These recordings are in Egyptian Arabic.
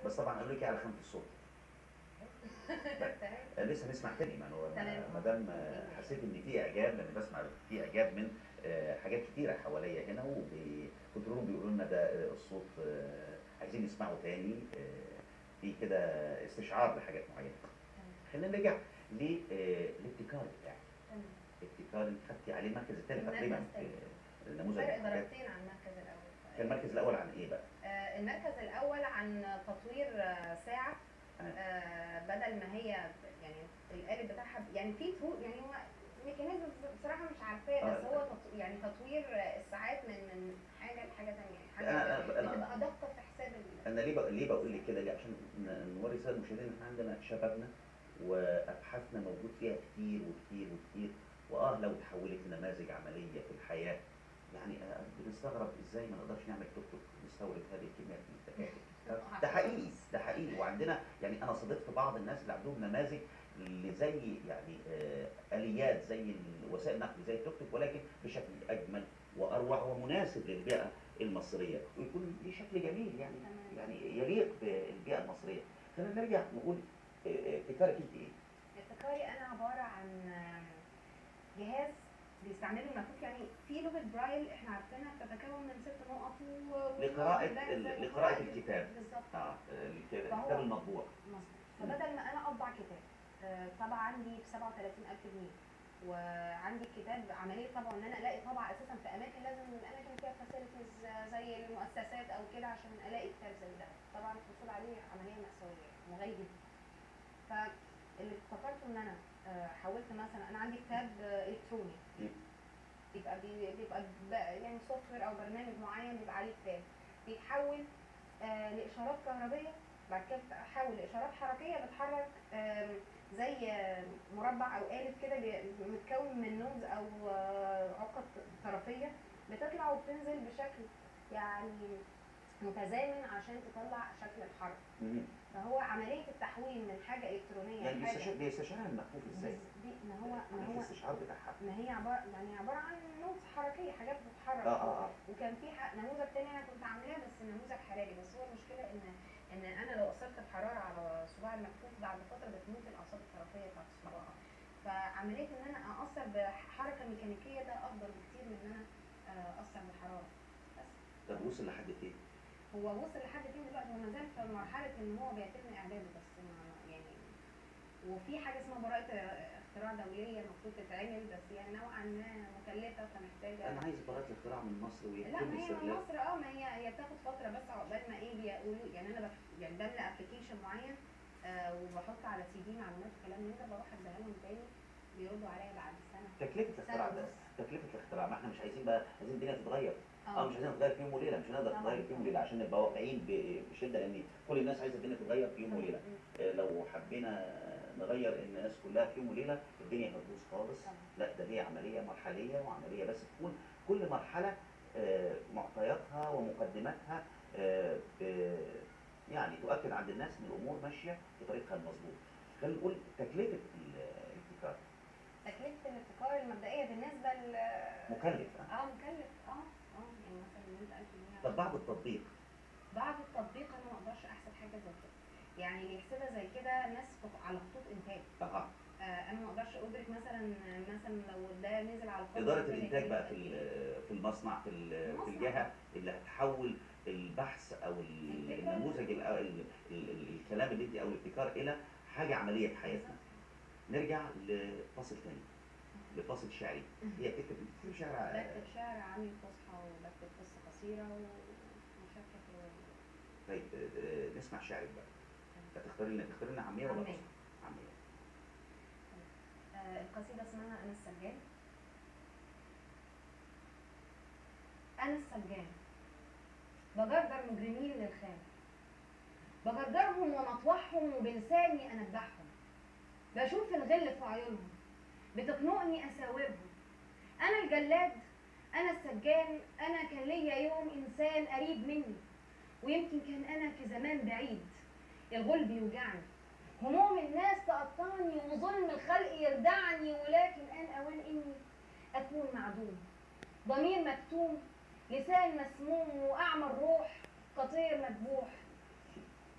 بس طبعا قالوا لك على خامه الصوت تمام آه، لسه نسمع تاني ما هو تمام. ما دام آه، حسيت ان في اعجاب لان بسمع في اعجاب من آه، حاجات كتيره حواليا هنا وكنترول بيقولوا لنا ده آه، الصوت آه، عايزين يسمعوا تاني آه، في كده استشعار لحاجات معينه خلينا نرجع ل- آه، للابتكار بتاعك تمام الابتكار اللي خدتي عليه المركز الثاني المركز تقريبا التاني. في النموذج فرق الحاجات. درجتين عن المركز الاول كان المركز الاول عن ايه بقى؟ آه، المركز الاول عن تطوير آه، ساعه آه، بدل ما هي يعني القالب بتاعها يعني في تو يعني هو ميكانيزم بصراحه مش عارفاه بس آه. هو تط- يعني تطوير آه، الساعات من من حاجه لحاجه ثانيه يعني حاجه أنا- أنا- بتبقى ادق في حساب ال- انا ليه بق... ليه بقول لك كده ليه عشان ن- نوري الساده المشاهدين ان احنا عندنا شبابنا وابحاثنا موجود فيها كتير وكتير وكتير واه لو تحولت لنماذج عمليه في الحياه يعني آه، بنستغرب ازاي ما نقدرش نعمل توك توك نستورد هذه الكميات من التكاتك ده حقيقي ده حقيقي وعندنا يعني انا صادفت بعض الناس اللي عندهم نماذج لزي يعني آه، اليات زي وسائل النقل زي التوك توك ولكن بشكل اجمل واروع ومناسب للبيئه المصريه ويكون ليه شكل جميل يعني تمام. يعني يليق بالبيئه المصريه خلينا نرجع نقول آه، آه، ابتكارك انت ايه؟ ابتكاري انا عباره عن آه، جهاز بيستعمله المكفوف يعني في لغه برايل احنا عارفينها بتتكون من ست نقط و- لقراءة وده ال- زي لقراءة الكتاب. بالظبط اه الك- فهو- الكتاب المطبوع مظبوط فبدل ما انا اطبع كتاب آه، طبعا عندي ب 37000 جنيه وعندي الكتاب عمليه طبعا ان انا الاقي طبعه اساسا في اماكن لازم الاماكن فيها فاسيلتيز زي المؤسسات او كده عشان الاقي كتاب زي ده طبعا الحصول عليه عمليه مأساويه وغالي جدا فاللي افتكرته ان انا آه، حاولت مثلا انا عندي كتاب آه، الكتروني مم. بيبقى بي- بيبقى ب- يعني سوفت وير او برنامج معين بيبقى عليه كتاب بيتحول آه، لاشارات كهربيه بعد كده بتحول لاشارات حركيه بتحرك آم، زي آه، مربع او قالب كده بي- متكون من نودز او آه، عقد طرفيه بتطلع وبتنزل بشكل يعني متزامن عشان تطلع شكل الحرف مم. فهو عمليه التحويل من حاجه الكترونيه يعني لحاجه بيستشعر بيستشعرها المكفوف ازاي؟ بس- دي- ما هو ما يعني هو الاستشعار بتاعها ما هي عباره يعني عباره عن نودز حركيه حاجات بتتحرك اه اه اه وكان في ح- نموذج تاني انا كنت عاملاه بس نموذج حراري بس هو المشكله ان ان انا لو اثرت الحراره على صباع المكفوف بعد فتره بتموت الاعصاب الطرفيه بتاعت الصباع فعمليه ان انا اثر بحركه ميكانيكيه ده افضل بكتير من ان انا آه، اثر بحراره بس طب وصل لحد فين؟ هو وصل لحد فين دلوقتي هو ما زال في مرحله ان هو بيتم اعداده بس ما يعني وفي حاجه اسمها براءه اختراع دوليه المفروض تتعمل بس يعني نوعا ما مكلفه فمحتاجه انا عايز براءة الاختراع من مصر لا ويتم ما هي من استغلال مصر اه ما هي هي بتاخد فتره بس عقبال ما ايه بيقولوا يعني انا بف يعني بملى ابلكيشن معين آه وبحط على سي دي معلومات وكلام من ده بروح اديها لهم تاني بيردوا عليا بعد سنه تكلفة الاختراع سنة ده ونص. تكلفة الاختراع ما احنا مش عايزين بقى عايزين الدنيا تتغير اه اه مش عايزين نتغير في يوم وليلة مش هنقدر طبعاً. نتغير في يوم وليلة عشان نبقى واقعيين ب- بشدة لان كل الناس عايزة الدنيا تتغير في يوم وليلة آه، لو حبينا نغير الناس كلها في يوم وليلة الدنيا هتبوظ خالص طبعاً. لا ده هي عملية مرحلية وعملية بس تكون كل مرحلة آه، معطياتها ومقدماتها آه، ب- يعني تؤكد عند الناس ان الامور ماشية في طريقها المظبوط خلينا نقول تكلفة ال- الابتكار تكلفه الابتكار المبدئيه بالنسبه ل مكلف آه. اه مكلف اه اه يعني مثلا 100000 جنيه طب بعد التطبيق بعد التطبيق انا ما اقدرش احسب حاجه زي كده يعني اللي يحسبها زي كده ناس خط- على خطوط انتاج اها آه انا ما اقدرش ادرك مثلا مثلا لو ده نزل على الخط إدارة كده الإنتاج بقى في هيبقى ال- في المصنع في ال- في المصنع. الجهة اللي هتحول البحث أو ال- الفكرة. النموذج ال- ال- ال- ال- الكلام اللي انت أو الابتكار إلى حاجة عملية في حياتنا. نرجع لفصل تاني لفصل شعري هي بتكتب بتكتب شعر بكتب شعر عامل فصحى وبكتب قصه قصيره ومشكك و... طيب آه، آه، نسمع شعرك بقى هتختاري لنا تختاري لنا عامية ولا عامية. فصحى؟ عامية آه القصيده اسمها انا السجان انا السجان بجردر مجرمين للخان بجردرهم ونطوحهم وبلساني انبحهم بشوف الغل في عيونهم بتخنقني اساورهم انا الجلاد انا السجان انا كان ليا يوم انسان قريب مني ويمكن كان انا في زمان بعيد الغل بيوجعني هموم الناس تقطعني وظلم الخلق يردعني ولكن ان اوان اني اكون معدوم ضمير مكتوم لسان مسموم واعمى الروح قطير مذبوح كتير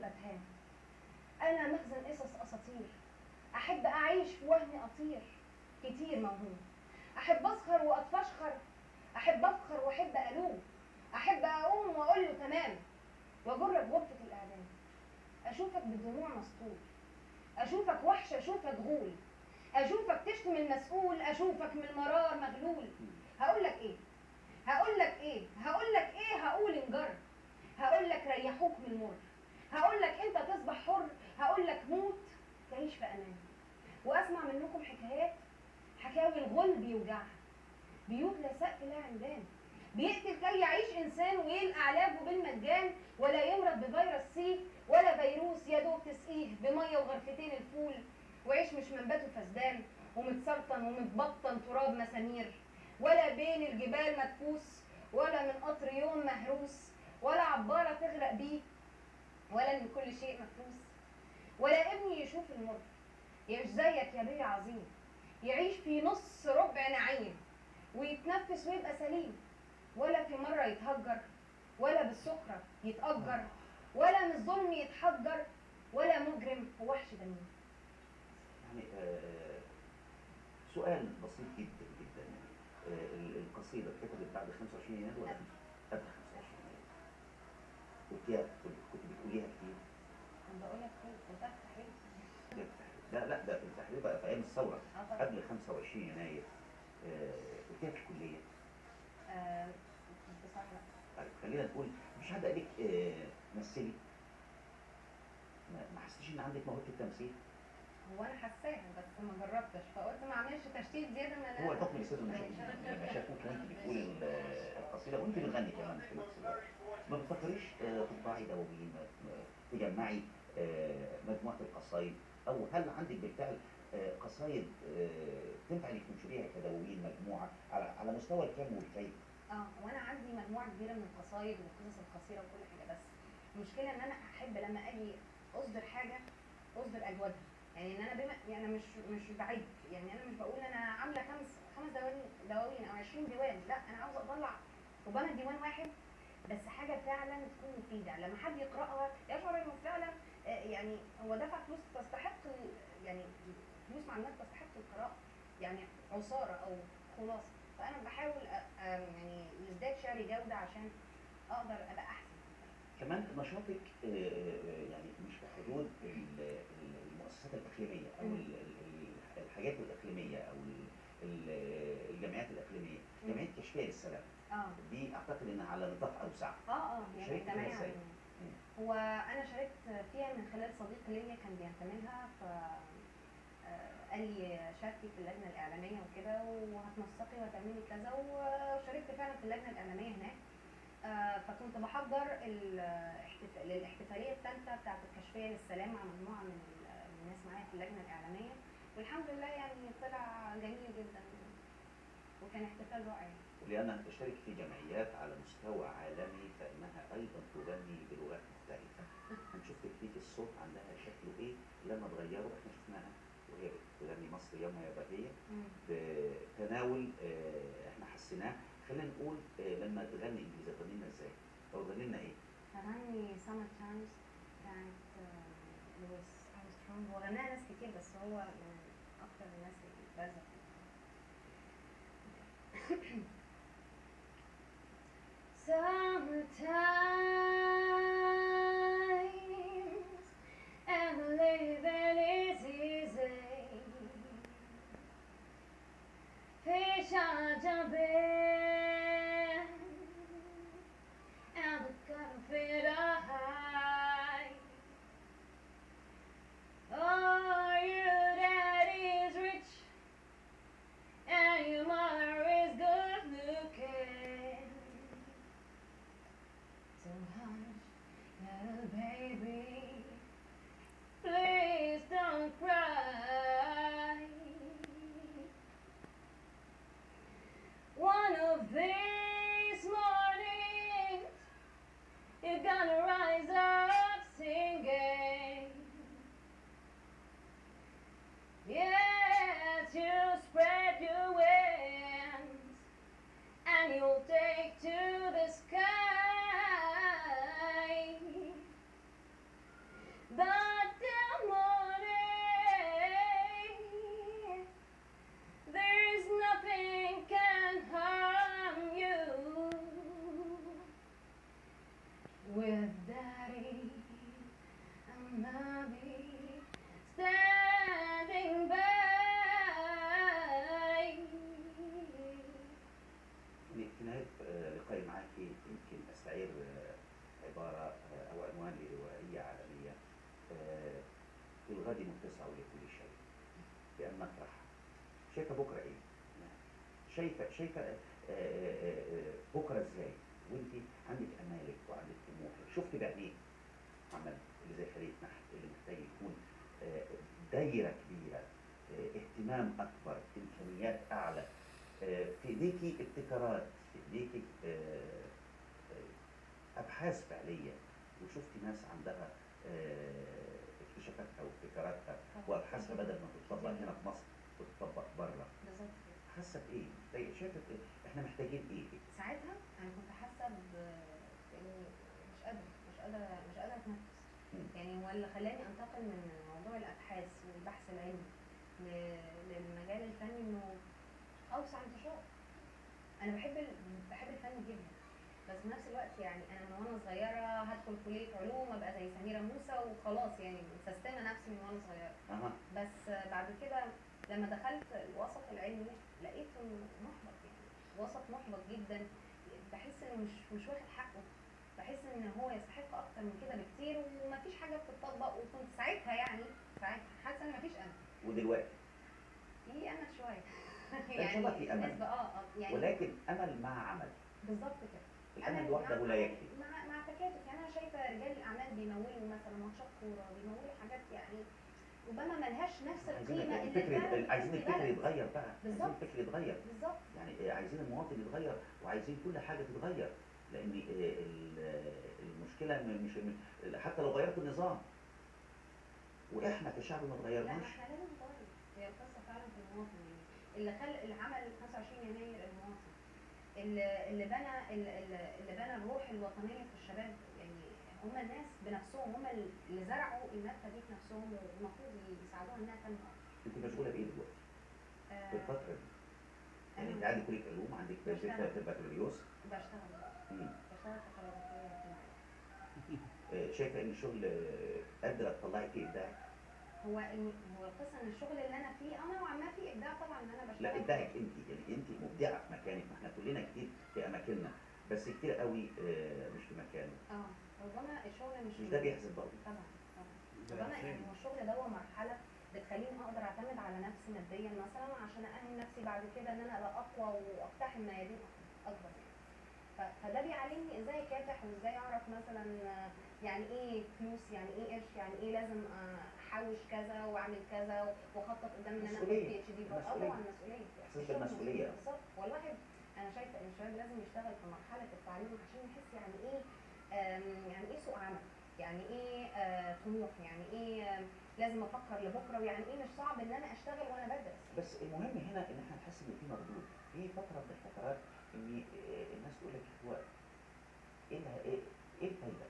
بتهان انا مخزن قصص اساطير احب اعيش في وهم اطير كتير موهوم احب اسخر واتفشخر احب افخر واحب الوم احب اقوم واقول له تمام واجرب غرفه الاعلام اشوفك بدموع مسطول اشوفك وحش اشوفك غول اشوفك تشتم المسؤول اشوفك من المرار مغلول هقول لك ايه هقول لك ايه هقول لك ايه هقول انجر هقول لك ريحوك من المر هقول لك انت تصبح حر هقول لك موت تعيش في امان واسمع منكم حكايات حكاوي الغل بيوجعها بيوت لا سقف لا عمدان بيقتل كي يعيش انسان ويلقى علاجه بالمجان ولا يمرض بفيروس سي ولا فيروس يا دوب تسقيه بميه وغرفتين الفول وعيش مش منبته فسدان ومتسرطن ومتبطن تراب مسامير ولا بين الجبال مدفوس ولا من قطر يوم مهروس ولا عبارة تغرق بيه ولا من كل شيء مفروس ولا ابني يشوف المر مش زيك يا بيه عظيم يعيش في نص ربع نعيم ويتنفس ويبقى سليم ولا في مرة يتهجر ولا بالسخرة يتأجر ولا من الظلم يتحجر ولا مجرم ووحش دميم يعني آه، سؤال بسيط جدا جدا آه، ال- القصيدة اتكتبت بعد 25 يناير ولا قبل 25 يناير؟ قلتيها كنت كنت بتقوليها كتير أنا بقول لك إيه ده تحرير ده التحرير. لا لا ده في التحرير بقى في أيام الثورة اه طبعا قبل 25 يناير آه، قلتيها في الكلية آه، بصراحة لا. طيب خلينا نقول مش حد قال لك آه، مثلي ما ما حسيتيش ان عندك موهبه التمثيل هو انا حاساها بس ما جربتش فقلت ما اعملش تشتيت زياده من اللي هو أنا- الحكم السر المشاهدين لما شافوك وانت بتقولي ال- القصيده وانت بتغني كمان في نفس الوقت ما بتفكريش آه، تطبعي دواوين ما- ما- تجمعي آه، مجموعه القصايد او هل عندك بالفعل آه، قصايد آه، تنفع انك تنشريها كدواوين مجموعه على على مستوى الكم والكيف اه وانا عندي مجموعه كبيره من القصايد والقصص القصيره وكل حاجه بس المشكله ان انا احب لما اجي اصدر حاجه اصدر اجودها يعني ان انا بما يعني انا مش مش بعد يعني انا مش بقول انا عامله خمس خمس دواوين دواوين او 20 ديوان لا انا عاوزه اطلع ربما ديوان واحد بس حاجه فعلا تكون مفيده لما حد يقراها يشعر انه فعلا آه، يعني هو دفع فلوس تستحق ال- يعني فلوس معلومات تستحق القراءه يعني عصاره او خلاصه فانا بحاول أ- أ- يعني يزداد شعري جوده عشان اقدر ابقى احسن كمان نشاطك آه، آه، يعني مش في حدود ال- ال- المؤسسات الإقليمية أو مم. ال- ال- الحاجات الإقليمية أو ال- ال- الجمعيات الإقليمية مم. جمعية كشفية للسلام اه دي أعتقد إنها على نطاق أوسع اه اه يعني شاركت فيها جماعه إزاي؟ يعني. هو انا شاركت فيها من خلال صديق ليا كان بينتمي لها ف آه، قال لي شاركي في اللجنه الاعلاميه وكده وهتنسقي وهتعملي كذا وشاركت فعلا في اللجنه الاعلاميه هناك آه، فكنت بحضر الاحتف- للاحتفاليه الثالثه بتاعت الكشفيه للسلام مع مجموعه من ال- من الناس معايا في اللجنه الاعلاميه والحمد لله يعني طلع جميل جدا وكان احتفال رائع ولأنها تشترك في جمعيات على مستوى عالمي فإنها أيضا تغني بلغات مختلفة هنشوف تكنيك الصوت عندها شكله إيه لما تغيره إحنا شفناها وهي بتغني مصر يومها يا بهية بتناول آه، إحنا حسيناه خلينا نقول آه، لما تغني إنجليزي تغني لنا إزاي؟ أو تغني لنا إيه؟ غني سمر تايمز بتاعت لويس أرمسترونج هو غناها ناس كتير بس هو من أكتر الناس اللي بارزة فيها. Sometimes and living is easy. Fish are jumping and the cotton feet are high. Oh, your daddy is rich and your mother is good looking. So hush, little baby, please don't cry. One of these mornings, you're gonna rise up singing. Yes, you spread your wings and you'll take to the sky. Daddy, I'm happy standing by. في في نهاية آه، لقائي معاك يمكن أستعير آه، عبارة آه، أو عنوان لروائية عالمية آه، الغد متسع لكل شيء بأن نفرح شايفة بكرة إيه؟ شايفة شايفة آه، آه، آه، بكرة إزاي؟ وأنت عندك أمالك وعندك طموحك شفت بعينيك عمل اللي زي خلية نحت اللي محتاج يكون آه، دايرة كبيرة آه، اهتمام أكبر إمكانيات أعلى آه، في ايديكي ابتكارات في ايديكي آه، آه، ابحاث فعليه وشفتي ناس عندها آه، اكتشافاتها وابتكاراتها وابحاثها بدل ما تطبق هنا في مصر تطبق بره بالظبط كده. حاسه بايه؟ طيب شايفه إيه؟ احنا محتاجين ايه؟ ساعتها انا كنت حاسه ب اني مش قادره مش قادره مش قادره اتنفس مم. يعني هو اللي خلاني انتقل من موضوع الابحاث والبحث العلمي ل- للمجال الفني انه اوسع انتشار انا بحب ال... بحب الفن جدا بس في نفس الوقت يعني انا من وانا صغيره هدخل كليه علوم ابقى زي سميره موسى وخلاص يعني مسستمه نفسي من وانا صغيره اها بس بعد كده لما دخلت الوسط العلمي لقيته محبط يعني وسط محبط جدا بحس انه مش مش واخد حقه بحس ان هو يستحق اكتر من كده بكتير ومفيش حاجه بتطبق وكنت ساعتها يعني ساعتها حاسه ان مفيش امل ودلوقتي في امل شويه إن شاء الله في أمل. نسبة اه اه يعني ولكن امل مع عمل بالظبط كده الامل أمل لوحده مع- لا يكفي مع مع تكاتف يعني انا شايفه رجال الاعمال بيمولوا مثلا ماتشات كوره بيمولوا حاجات يعني ربما ملهاش نفس عايزين القيمه اللي الفكر فعلاً عايزين في الفكر البلد. يتغير بقى عايزين بالظبط. الفكر يتغير بالظبط يعني إيه، عايزين المواطن يتغير وعايزين كل حاجه تتغير لان إيه، ال- المشكله م- مش م- حتى لو غيرت النظام واحنا كشعب ما لا اتغيرناش احنا لازم نغير هي القصه فعلا في المواطن يعني اللي خلق اللي عمل 25 يناير المواطن اللي اللي بنى اللي, اللي اللي بنى الروح الوطنيه في الشباب يعني هم الناس بنفسهم هم اللي زرعوا النبته دي في نفسهم والمفروض يساعدوها انها تنمو انت مشغوله بايه دلوقتي في آه، الفتره دي يعني أنا انت عندك كليه علوم عندك بشتغل. في البكالوريوس بشتغل مم. بشتغل في خلافاتية اجتماعية آه، شايفه ان الشغل آه، قادره تطلعي فيه ابداعك هو ال- هو القصه ان الشغل اللي انا فيه انا نوعا ما فيه ابداع طبعا ان انا بشتغل لا ابداعك انت يعني انت مبدعه في مكانك ما احنا كلنا كتير في اماكننا بس كتير قوي آه، مش في مكانه اه ربما الشغل مش مش ده بيحزن برضه طبعا طبعا ربما يعني هو الشغل ده هو مرحله بتخليني اقدر اعتمد على نفسي ماديا مثلا عشان اأهل نفسي بعد كده ان انا ابقى اقوى واقتحم ميادين اكبر يعني ف- فده بيعلمني ازاي اكافح وازاي اعرف مثلا آه، يعني ايه فلوس يعني ايه قرش يعني ايه لازم آه، احوش كذا واعمل كذا واخطط قدام ان انا اخد مسؤولية. بي اتش دي مسؤولية. طبعا مسؤوليه إحساس الشغل بالمسؤولية. مسؤولية. بالظبط والواحد انا شايفه ان الشباب لازم يشتغل في مرحله التعليم عشان يحس يعني ايه آم، يعني ايه سوق عمل يعني ايه آه، طموح يعني ايه آم، لازم افكر لبكره ويعني ايه مش صعب ان انا اشتغل وانا بدرس بس المهم هنا ان احنا نحس ان في مردود في فتره من الفترات ان آه، الناس تقول لك هو ايه الها- ايه ايه الفايده؟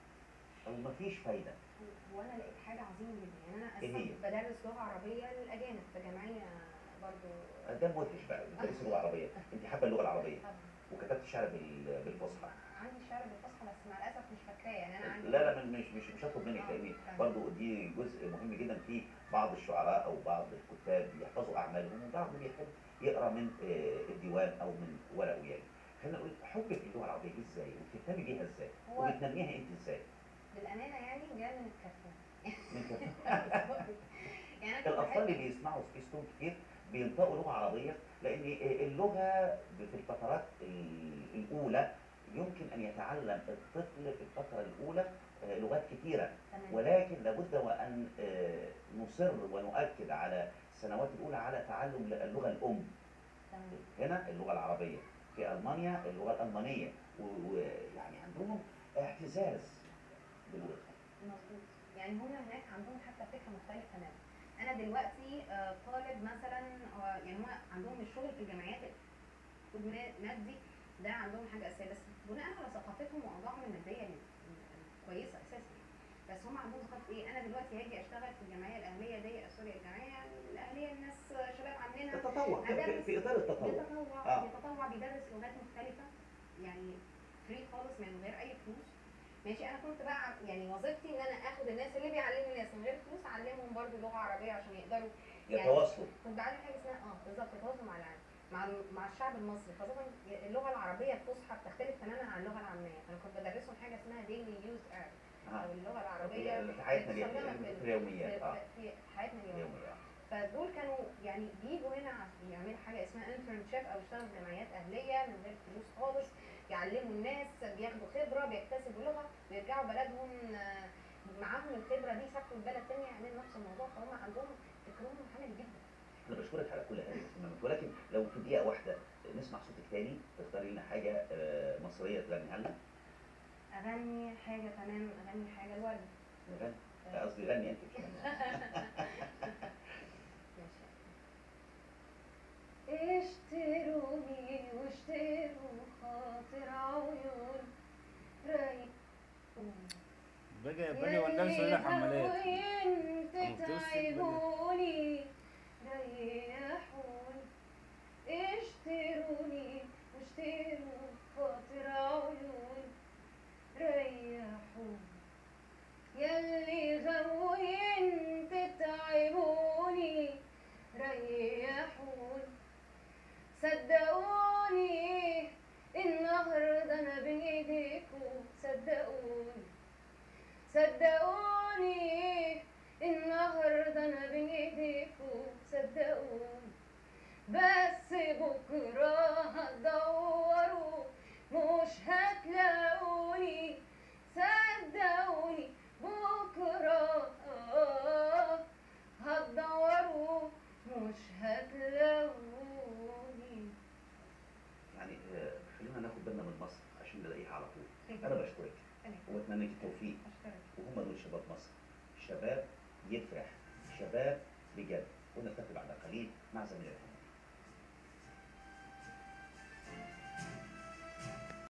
او مفيش فايده وانا لقيت حاجه عظيمه جدا يعني انا إيه هي؟ اصلا بدرس لغه عربيه للاجانب في جمعيه برضو ده مدهش بقى بتدرسي اللغه العربيه انت حابه اللغه العربيه طبعا وكتبت شعر بال- بالفصحى عندي شعر بالفصحى بس مع الاسف مش فاكراه يعني انا عندي لا لا مش مش مش هطلب منك آه، لان تمام. برضو دي جزء مهم جدا في بعض الشعراء او بعض الكتاب بيحفظوا اعمالهم وبعض بيحب يقرا من آه، الديوان او من ورق وياي خلينا نقول حبك للغه العربيه دي ازاي وبتهتمي بيها ازاي هو وبتنميها انت ازاي بالامانه يعني جايه من الكرتون من كده. يعني انا كنت الاطفال اللي بحب بيسمعوا سبيستون كتير بينطقوا لغه عربيه لان اللغه في الفترات ال- الاولى يمكن ان يتعلم الطفل في الفتره الاولى آه، لغات كثيره تمام ولكن لابد وان آه، نصر ونؤكد على السنوات الاولى على تعلم اللغه الام تمام هنا اللغه العربيه في المانيا اللغه الالمانيه و- ويعني عندهم اعتزاز بلغتهم مظبوط يعني هم هناك عندهم حتى فكره مختلفه تماما انا دلوقتي آه، طالب مثلا آه، يعني هم عندهم الشغل في الجامعات المادي ده عندهم حاجه اساسيه بس بناء على ثقافتهم واوضاعهم الماديه ال- ال- الكويسه اساسا بس هم عندهم ثقافه ايه انا دلوقتي هاجي اشتغل في الجمعيه الاهليه دي سوري الجمعيه الاهليه الناس شباب عاملينها التطوع في- في- في اطار التطوع بيتطوع آه. بيتطوع بيدرس لغات مختلفة يعني فري خالص من غير أي فلوس ماشي انا كنت بقى ع- يعني وظيفتي ان انا اخد الناس اللي بيعلموا الناس من غير فلوس اعلمهم برضو لغه عربيه عشان يقدروا يعني يتواصلوا كنت بعمل حاجه اسمها اه بالظبط التواصل مع العالم مع مع الشعب المصري خاصه اللغه العربيه الفصحى بتختلف تماما عن اللغه العاميه فانا كنت بدرسهم حاجه اسمها ديلي يوز ار آه. او اللغه العربيه في حياتنا بنستخدمها اليومية- في- في اليوميات في, اه في حياتنا اليوميه اليومية فدول كانوا يعني بيجوا هنا عشان يعملوا حاجه اسمها انترنشيب او يشتغلوا في جمعيات اهليه من غير فلوس خالص يعلموا الناس بياخدوا خبره بيكتسبوا لغه ويرجعوا بلدهم آه، معاهم الخبره دي سافروا لبلد تانية يعملوا نفس الموضوع فهم عندهم فكرهم عالي جدا انا بشكرك على كل هذه الاهتمامات ولكن لو في دقيقه واحده نسمع صوتك تاني تختاري لنا حاجه آه، مصريه تغنيها لنا اغني حاجه تمام اغني حاجه الورد نغني آه، قصدي غني انت مش غني. ماشي اشتروني واشتروا خاطر عيون رايق بقى بني والناس هنا حمالات انت عم بترسم تعبوني ريحوني اشتروني واشتروا خاطر عيون ريحوني يلي غوين تتعبوني ريحوني صدقوني النهارده انا بايديكم صدقوني صدقوني النهارده انا بين ايديكم صدقوني بس بكره هتدوروا مش هتلاقوني صدقوني بكره آه هتدوروا مش هتلاقوني يعني آه، خلينا ناخد بالنا من مصر عشان نلاقيها على طول انا بشكرك واتمنى لك التوفيق أشكرك. وهم دول شباب مصر شباب يفرح شباب بجد ونلتقي بعد قليل مع زميلنا